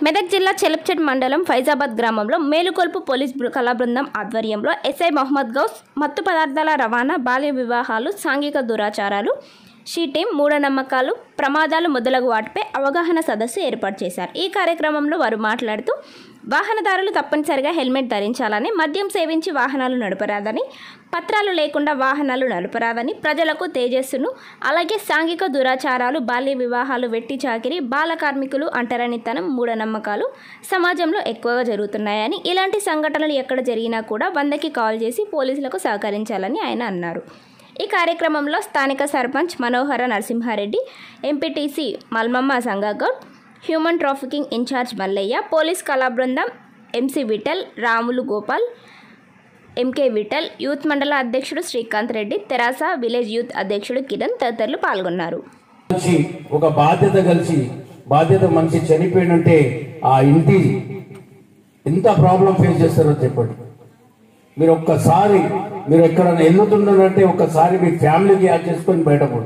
మెదక్ జిల్లా చెలప్చెట్ మండలం ఫైజాబాద్ గ్రామంలో మేలుకొల్పు పోలీస్ బృ- కళా బృందం ఆధ్వర్యంలో ఎస్ఐ మొహమ్మద్ గౌస్ మత్తు పదార్థాల రవాణా బాల్య వివాహాలు సాంఘిక దురాచారాలు షీటింగ్ మూఢనమ్మకాలు ప్రమాదాలు మొదలగు వాటిపై అవగాహన సదస్సు ఏర్పాటు చేశారు ఈ కార్యక్రమంలో వారు మాట్లాడుతూ వాహనదారులు తప్పనిసరిగా హెల్మెట్ ధరించాలని మద్యం సేవించి వాహనాలు నడపరాదని పత్రాలు లేకుండా వాహనాలు నడపరాదని ప్రజలకు తేజస్సును అలాగే సాంఘిక దురాచారాలు బాల్య వివాహాలు వెట్టి చాకిరి బాల కార్మికులు అంటరానితనం మూఢనమ్మకాలు సమాజంలో ఎక్కువగా జరుగుతున్నాయని ఇలాంటి సంఘటనలు ఎక్కడ జరిగినా కూడా వందకి కాల్ చేసి పోలీసులకు సహకరించాలని ఆయన అన్నారు ఈ కార్యక్రమంలో స్థానిక sarpanch Manohara Narasimha Reddy MPTC Malmamma Sangagoud human trafficking incharge Mallaiah police కళా బృందం MC Vittal Ramulu Gopal MK Vittal youth మండల అధ్యక్షుడు శ్రీకాంత్ రెడ్డి తెరాస విలేజ్ యూత్ అధ్యక్షుడు కిరణ్ తదితరులు పాల్గొన్నారు కలిసి ఒక బాధ్యత కలిసి బాధ్యత మనిషి చనిపోయినంటే ఆ ఇంటి ఎంత ప్రాబ్లం ఫేస్ చేస్తారో చెప్పండి మీరు ఒక్కసారి మీరు ఎక్కడైనా వెళ్తున్నారంటే ఒక్కసారి మీ ఫ్యామిలీకి యాడ్ చేసుకొని బయటపడు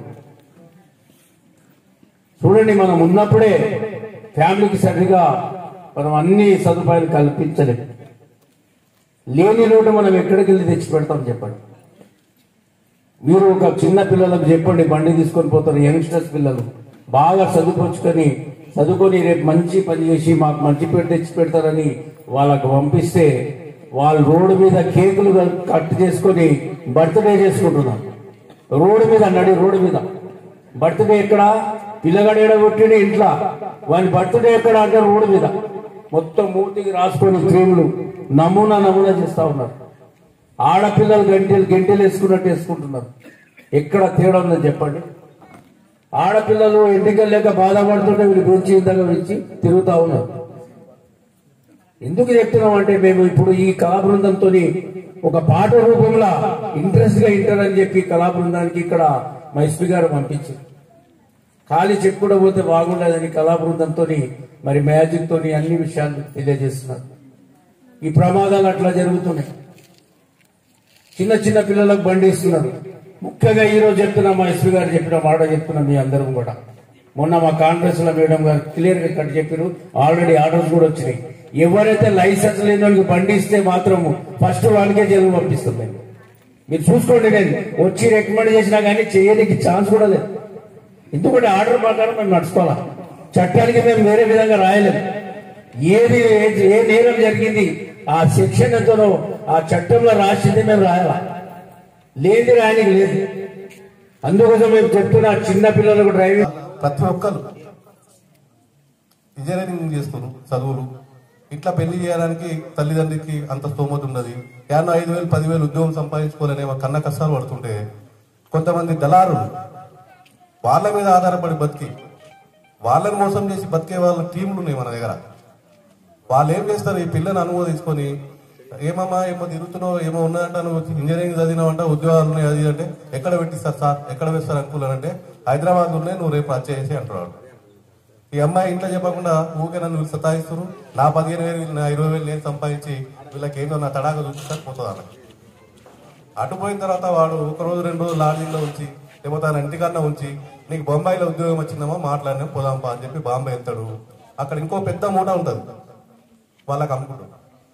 చూడండి మనం ఉన్నప్పుడే ఫ్యామిలీకి సరిగా మనం అన్ని సదుపాయాలు కల్పించలేం లేని లోటు మనం ఎక్కడికి వెళ్ళి తెచ్చి పెడతాం చెప్పండి మీరు ఒక చిన్న పిల్లలకు చెప్పండి బండి తీసుకొని పోతారు యంగ్స్టర్స్ పిల్లలు బాగా చదువుకొచ్చుకొని చదువుకొని రేపు మంచి పని చేసి మాకు మంచి పేరు తెచ్చి పెడతారని వాళ్ళకు పంపిస్తే వాళ్ళు రోడ్డు మీద కేకులు కట్ చేసుకొని బర్త్డే చేసుకుంటున్నారు రోడ్డు మీద నడి రోడ్డు మీద బర్త్డే ఎక్కడ పిల్లగాడు ఏడ కొట్టిండు ఇంట్లో వాని బర్త్డే ఎక్కడ అంటే రోడ్డు మీద మొత్తం మూతికి రాసుకొని క్రీములు నమూనా నమూనా చేస్తా ఉన్నారు ఆడపిల్లలు గంటలు గంటలు వేసుకున్నట్టు వేసుకుంటున్నారు ఎక్కడ తేడా ఉందో చెప్పండి ఆడపిల్లలు ఎన్నికలు లేక బాధపడుతుంటే వీళ్ళు గురించి ఇంతగా ఇచ్చి తిరుగుతా ఉన్నారు ఎందుకు చెప్తున్నాం అంటే మేము ఇప్పుడు ఈ కళా బృందంతో ఒక పాట రూపంలో ఇంట్రెస్ట్ గా ఇంటారని చెప్పి కళా బృందానికి ఇక్కడ మా ఎస్పీ గారు పంపించారు ఖాళీ చెప్పుకుంటూ పోతే బాగుండదని కళా బృందంతో మరి మ్యాజిక్ తోని అన్ని విషయాలు తెలియజేస్తున్నారు ఈ ప్రమాదాలు అట్లా జరుగుతున్నాయి చిన్న చిన్న పిల్లలకు బండి ఇస్తున్నారు ముఖ్యంగా ఈ రోజు చెప్తున్నా మా ఎస్పీ గారు చెప్పిన మాట చెప్తున్నా మీ అందరం కూడా మొన్న మా కాంగ్రెస్ లో మేడం గారు క్లియర్ గా కట్ చెప్పారు ఆల్రెడీ ఆర్డర్స్ కూడా వచ్చినాయి ఎవరైతే లైసెన్స్ లేని వాళ్ళకి బండి ఇస్తే మాత్రం ఫస్ట్ వాళ్ళకే జైలు పంపిస్తాం మేము మీరు చూసుకోండి నేను వచ్చి రికమెండ్ చేసినా కానీ చేయడానికి ఛాన్స్ కూడా లేదు ఎందుకంటే ఆర్డర్ ప్రకారం మేము నడుచుకోవాలా చట్టానికి మేము వేరే విధంగా రాయలేము ఏది ఏ- ఏ నేరం జరిగింది ఆ సెక్షన్ ఎంతనో ఆ చట్టంలో రాసింది మేము రాయాలా లేని రాయనికి లేదు అందుకోసం మేము చెప్తున్నా చిన్న పిల్లలకు డ్రైవింగ్ ప్రతి ఒక్కరు ఇంజనీరింగ్ చేస్తారు చదువులు ఇట్లా పెళ్లి చేయడానికి తల్లిదండ్రికి అంత స్తోమత ఉన్నది యాభై ఐదు వేలు పదివేలు ఉద్యోగం సంపాదించుకోవాలనే ఒక కన్న కష్టాలు పడుతుంటే కొంతమంది దళారులు వాళ్ళ మీద ఆధారపడి బతికి వాళ్ళని మోసం చేసి బతికే వాళ్ళ టీంలు ఉన్నాయి మన దగ్గర వాళ్ళు ఏం చేస్తారు ఈ పిల్లని అనుమతి తీసుకొని ఏమమ్మా ఏమో తిరుగుతున్నావు ఏమో ఉన్నదంట నువ్వు ఇంజనీరింగ్ చదివినావంట ఉద్యోగాలు ఉన్నాయి అది ఇది అంటే ఎక్కడ పెట్టిస్తారు సార్ ఎక్కడ వేస్తారు అంకుల్ అని అంటే హైదరాబాద్ ఉన్నాయి నువ్వు రేపు వచ్చేసి అంటున్నాడు ఈ అమ్మాయి ఇంట్లో చెప్పకుండా ఊకే నన్ను వీళ్ళు సతాయిస్తారు నా పదిహేను వేలు వీళ్ళు నా ఇరవై వేలు నేను సంపాదించి వీళ్ళకి ఏంటో నా తడాగా చూపిస్తారు పోతుంది అన్న అటు పోయిన తర్వాత వాడు ఒక రోజు రెండు రోజులు లాడ్జింగ్లో ఉంచి లేకపోతే తన ఇంటికన్నా ఉంచి నీకు బొంబాయిలో ఉద్యోగం వచ్చిందమ్మా మాట్లాడినా పోదాంపా అని చెప్పి బాంబే వెళ్తాడు అక్కడ ఇంకో పెద్ద మూట ఉంటుంది వాళ్ళకి అమ్ముకుంటాడు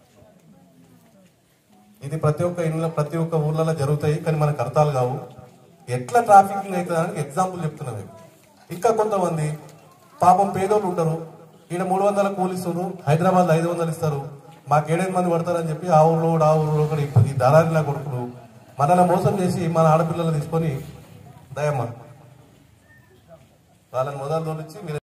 ఇది ప్రతి ఒక్క ఇంట్లో ప్రతి ఒక్క ఊర్లలో జరుగుతాయి కానీ మనకు అర్థాలు కావు ఎట్లా ట్రాఫికింగ్ అవుతుందని ఎగ్జాంపుల్ చెప్తున్నా మేము ఇంకా కొంతమంది పాపం పేదోళ్ళు ఉంటారు ఈడ మూడు వందల కూలిస్తారు హైదరాబాద్ ఐదు వందలు ఇస్తారు మాకు ఏడెనిమిది మంది పడతారని చెప్పి ఆ ఊర్లో కూడా ఆ ఊర్లో కూడా ఇప్పుడు ఈ దళారిలా కొడుకులు మనల్ని మోసం చేసి మన ఆడపిల్లలు తీసుకొని దయమ్మ వాళ్ళని మొదలు తోలిచ్చి మీరు